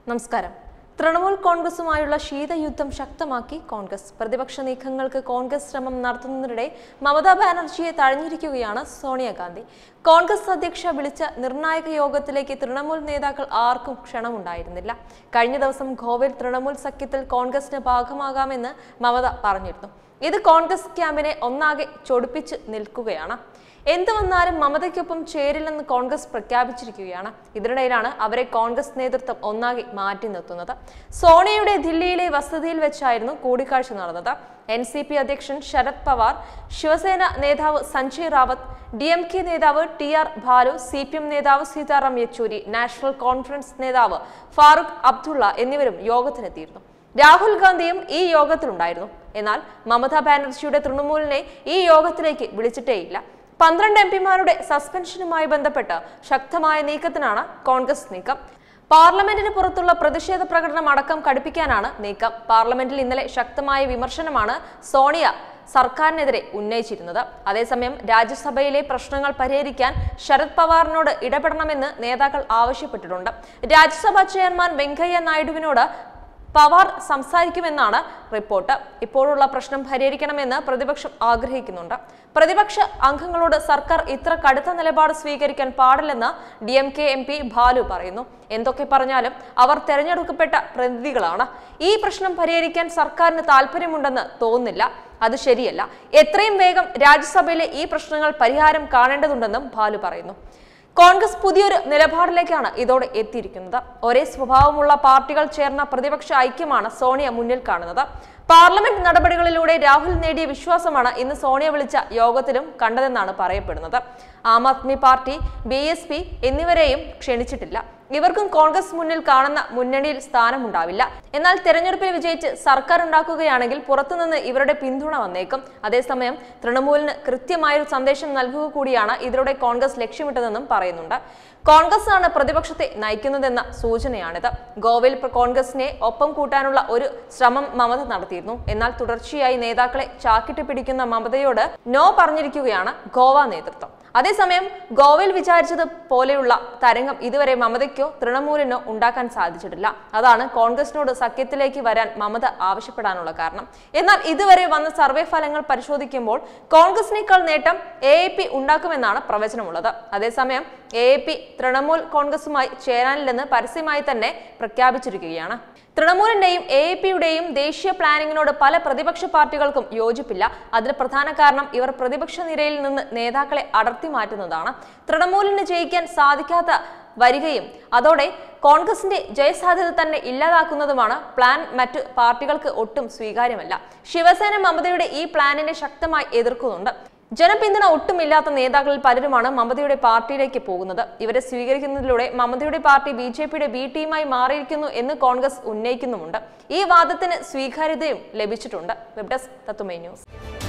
നമസ്കാരം തൃണമൂൽ കോൺഗ്രസുമായുള്ള ശീതയുദ്ധം ശക്തമാക്കി കോൺഗ്രസ് പ്രതിപക്ഷ നീക്കങ്ങൾക്ക് കോൺഗ്രസ് ശ്രമം നടത്തുന്നതിനിടെ മമതാ ബാനർജിയെ തഴഞ്ഞിരിക്കുകയാണ് സോണിയാഗാന്ധി കോൺഗ്രസ് അധ്യക്ഷ വിളിച്ച നിർണായക യോഗത്തിലേക്ക് തൃണമൂൽ നേതാക്കൾ ആർക്കും ക്ഷണമുണ്ടായിരുന്നില്ല കഴിഞ്ഞ ദിവസം ഗോവയിൽ തൃണമൂൽ സഖ്യത്തിൽ കോൺഗ്രസിന് ഭാഗമാകാമെന്ന് മമത പറഞ്ഞിരുന്നു ഇത് കോൺഗ്രസ് ക്യാമ്പിനെ ഒന്നാകെ ചൊടിപ്പിച്ച് നിൽക്കുകയാണ് എന്ത് വന്നാലും മമതയ്ക്കൊപ്പം ചേരില്ലെന്ന് കോൺഗ്രസ് പ്രഖ്യാപിച്ചിരിക്കുകയാണ് ഇതിനിടയിലാണ് അവരെ കോൺഗ്രസ് നേതൃത്വം ഒന്നാകെ മാറ്റി നിർത്തുന്നത് സോണിയയുടെ ദില്ലിയിലെ വസതിയിൽ വെച്ചായിരുന്നു കൂടിക്കാഴ്ച നടന്നത് എൻ സി പി അധ്യക്ഷൻ ശരത് പവാർ ശിവസേന നേതാവ് Sanjay Raut D M K നേതാവ് T R Baalu C P M നേതാവ് സീതാറാം യെച്ചൂരി നാഷണൽ കോൺഫറൻസ് നേതാവ് ഫാറൂഖ് അബ്ദുള്ള എന്നിവരും യോഗത്തിനെത്തിയിരുന്നു രാഹുൽ ഗാന്ധിയും ഈ യോഗത്തിലുണ്ടായിരുന്നു എന്നാൽ മമതാ ബാനർജിയുടെ തൃണമൂലിനെ ഈ യോഗത്തിലേക്ക് വിളിച്ചിട്ടേയില്ല പന്ത്രണ്ട് എം പിമാരുടെ സസ്പെൻഷനുമായി ബന്ധപ്പെട്ട് ശക്തമായ നീക്കത്തിനാണ് കോൺഗ്രസ് നീക്കം പാർലമെന്റിന് പുറത്തുള്ള പ്രതിഷേധ പ്രകടനം അടക്കം കടുപ്പിക്കാനാണ് നീക്കം പാർലമെന്റിൽ ഇന്നലെ ശക്തമായ വിമർശനമാണ് സോണിയ സർക്കാരിനെതിരെ ഉന്നയിച്ചിരുന്നത് അതേസമയം രാജ്യസഭയിലെ പ്രശ്നങ്ങൾ പരിഹരിക്കാൻ ശരത് പവാറിനോട് ഇടപെടണമെന്ന് നേതാക്കൾ ആവശ്യപ്പെട്ടിട്ടുണ്ട് രാജ്യസഭാ ചെയർമാൻ വെങ്കയ്യ നായിഡുവിനോട് പവാർ സംസാരിക്കുമെന്നാണ് റിപ്പോർട്ട് ഇപ്പോഴുള്ള പ്രശ്നം പരിഹരിക്കണമെന്ന് പ്രതിപക്ഷം ആഗ്രഹിക്കുന്നുണ്ട് പ്രതിപക്ഷ അംഗങ്ങളോട് സർക്കാർ ഇത്ര കടുത്ത നിലപാട് സ്വീകരിക്കാൻ പാടില്ലെന്ന് D M K M P Baalu പറയുന്നു എന്തൊക്കെ പറഞ്ഞാലും അവർ തെരഞ്ഞെടുക്കപ്പെട്ട പ്രതിനിധികളാണ് ഈ പ്രശ്നം പരിഹരിക്കാൻ സർക്കാരിന് താല്പര്യമുണ്ടെന്ന് തോന്നുന്നില്ല അത് ശരിയല്ല എത്രയും വേഗം രാജ്യസഭയിലെ ഈ പ്രശ്നങ്ങൾ പരിഹാരം കാണേണ്ടതുണ്ടെന്നും ബാലു പറയുന്നു കോൺഗ്രസ് പുതിയൊരു നിലപാടിലേക്കാണ് ഇതോടെ എത്തിയിരിക്കുന്നത് ഒരേ സ്വഭാവമുള്ള പാർട്ടികൾ ചേർന്ന പ്രതിപക്ഷ ഐക്യമാണ് സോണിയ മുന്നിൽ കാണുന്നത് പാർലമെന്റ് നടപടികളിലൂടെ രാഹുൽ നേടിയ വിശ്വാസമാണ് ഇന്ന് സോണിയ വിളിച്ച യോഗത്തിലും കണ്ടതെന്നാണ് പറയപ്പെടുന്നത് Aam Aadmi party B S P എന്നിവരെയും ക്ഷണിച്ചിട്ടില്ല ഇവർക്കും കോൺഗ്രസ് മുന്നിൽ കാണുന്ന മുന്നണിയിൽ സ്ഥാനമുണ്ടാവില്ല എന്നാൽ തെരഞ്ഞെടുപ്പിൽ വിജയിച്ച് സർക്കാർ ഉണ്ടാക്കുകയാണെങ്കിൽ പുറത്തുനിന്ന് ഇവരുടെ പിന്തുണ വന്നേക്കും അതേസമയം തൃണമൂലിന് കൃത്യമായൊരു സന്ദേശം നൽകുക കൂടിയാണ് ഇതിലൂടെ കോൺഗ്രസ് ലക്ഷ്യമിട്ടതെന്നും പറയുന്നുണ്ട് കോൺഗ്രസ് ആണ് പ്രതിപക്ഷത്തെ നയിക്കുന്നതെന്ന സൂചനയാണിത് ഗോവയിൽ പ്ര- കോൺഗ്രസിനെ ഒപ്പം കൂട്ടാനുള്ള ഒരു ശ്രമം മമത നടത്തിയിരുന്നു എന്നാൽ തുടർച്ചയായി നേതാക്കളെ ചാക്കിട്ട് പിടിക്കുന്ന മമതയോട് നോ പറഞ്ഞിരിക്കുകയാണ് ഗോവ നേതൃത്വം അതേസമയം ഗോവയിൽ വിചാരിച്ചത് പോലെയുള്ള തരംഗം ഇതുവരെ മമതയ്ക്കോ തൃണമൂലിനോ ഉണ്ടാക്കാൻ സാധിച്ചിട്ടില്ല അതാണ് കോൺഗ്രസിനോട് സഖ്യത്തിലേക്ക് വരാൻ മമത ആവശ്യപ്പെടാനുള്ള കാരണം എന്നാൽ ഇതുവരെ വന്ന സർവേ ഫലങ്ങൾ പരിശോധിക്കുമ്പോൾ കോൺഗ്രസിനേക്കാൾ നേട്ടം എ എ പി ഉണ്ടാക്കുമെന്നാണ് പ്രവചനമുള്ളത് അതേസമയം എ എ പി തൃണമൂൽ കോൺഗ്രസുമായി ചേരാനില്ലെന്ന് പരസ്യമായി തന്നെ പ്രഖ്യാപിച്ചിരിക്കുകയാണ് തൃണമൂലിന്റെയും എ എ പിയുടെയും ദേശീയ പ്ലാനിങ്ങിനോട് പല പ്രതിപക്ഷ പാർട്ടികൾക്കും യോജിപ്പില്ല അതിന് പ്രധാന കാരണം ഇവർ പ്രതിപക്ഷ നിരയിൽ നിന്ന് നേതാക്കളെ അടർത്തി മാറ്റുന്നതാണ് തൃണമൂലിന് ജയിക്കാൻ സാധിക്കാത്ത വരികയും അതോടെ കോൺഗ്രസിന്റെ ജയസാധ്യത തന്നെ ഇല്ലാതാക്കുന്നതുമാണ് പ്ലാൻ മറ്റു പാർട്ടികൾക്ക് ഒട്ടും സ്വീകാര്യമല്ല ശിവസേന മമതയുടെ ഈ പ്ലാനിനെ ശക്തമായി എതിർക്കുന്നുണ്ട് ജനപിന്തുണ ഒട്ടുമില്ലാത്ത നേതാക്കളിൽ പലരുമാണ് മമതയുടെ പാർട്ടിയിലേക്ക് പോകുന്നത് ഇവരെ സ്വീകരിക്കുന്നതിലൂടെ മമതയുടെ പാർട്ടി ബി ജെ പിയുടെ ബി ടീമായി മാറിയിരിക്കുന്നു എന്ന് കോൺഗ്രസ് ഉന്നയിക്കുന്നുമുണ്ട് ഈ വാദത്തിന് സ്വീകാര്യതയും ലഭിച്ചിട്ടുണ്ട് വെബ് ഡെസ്ക് തത്തുമൈ ന്യൂസ്